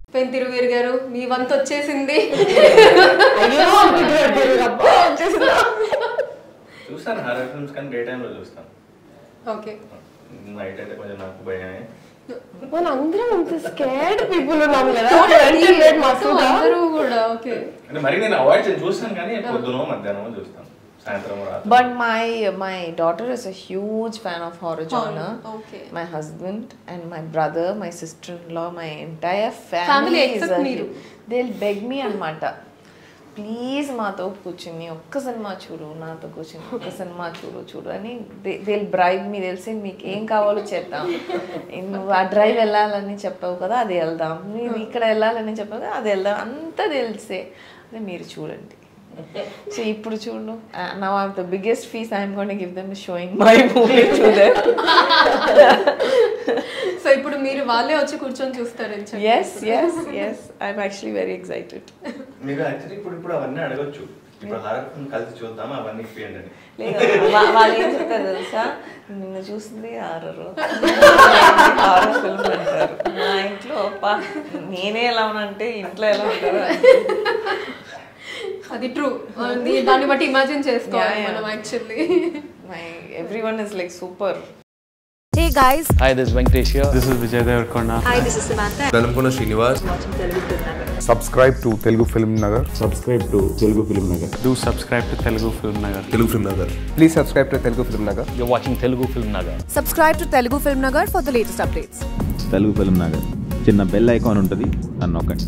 పెంతిరువీర్ గారు మీ వంతు వచ్చేసింది అయ్యో అనుకుంటున్నాడు అబ్బా వచ్చేసిందా చూస్తాను హారర్ ఫిల్మ్స్ కానీ డే టైంలో చూస్తాను ఓకే నైట్ అయితే కొంచెం నాకు భయమే మన అందరం అంత స్కేర్డ్ పీపుల్ ఉన్నాం కదా Ventilate మస్తుగా. అందరూ కూడా ఓకే అంటే మరి నేను అవాయిడ్ చేసి చూస్తాను కానీ పొద్దున మధ్యాహ్నం చూస్తాను సాయంత్రం రాత్రి But my my daughter is a huge fan of horror genre. okay. My husband and my brother, my sister-in-law, my entire family, Family is except a, మీరు. They'll beg me అనమాట ప్లీజ్ మాతో కూర్చుని ఒక్క సినిమా చూడు నాతో కూర్చుని ఒక్క cinema చూడు చూడు అని దే బ్రైవ్ మీ తెలిసి మీకు ఏం కావాలో చేద్దాం నువ్వు ఆ డ్రైవ్ వెళ్ళాలని చెప్పావు కదా అది వెళ్దాం నువ్వు ఇక్కడ వెళ్ళాలని చెప్పావు కదా అది వెళ్దాం అంతా తెలిసే అదే మీరు చూడండి సో ఇప్పుడు చూడు now of the biggest fees I'm gonna give them showing my movie to them so ఇప్పుడు మీరు వాళ్ళే వచ్చి కూర్చొని చూస్తారు అని చెప్పి. Yes yes yes I'm actually very excited మీరు యాక్చువల్లీ ఇప్పుడు ఇప్పుడు అవన్నీ అడగొచ్చు ఇప్పుడు హారర్ ఫిల్మ్ కలిసి చూద్దాం అవన్నీ ఇప్పియండి అని లేదు వా- వాళ్ళు ఏం చెప్తారు తెలుసా నిన్ను చూసింది హారర్ హారర్ ఫిల్మ్ అంటారు మా ఇంట్లో అప్పా నేనే ఎలా ఉన్నానంటే ఇంట్లో ఎలా ఉంటారు అది ట్రూ దాన్ని బట్టి ఇమాజిన్ చేసుకోవాలి Yeah, yeah. మనం actually my everyone is like super Hey guys, Hi, this is Venkatesh here. This is Vijay Devarkonda. hi, this is Samantha. Velankonda Srinivas subscribe to Telugu Film Nagar. Subscribe to Telugu Film Nagar. Do subscribe to Telugu Film Nagar. Telugu film Nagar Please subscribe to Telugu Film Nagar. You're watching Telugu Film Nagar. Subscribe to Telugu Film Nagar for the latest updates. Telugu film Nagar చిన్న bell icon ఉంటుంది నన్ను నొక్కండి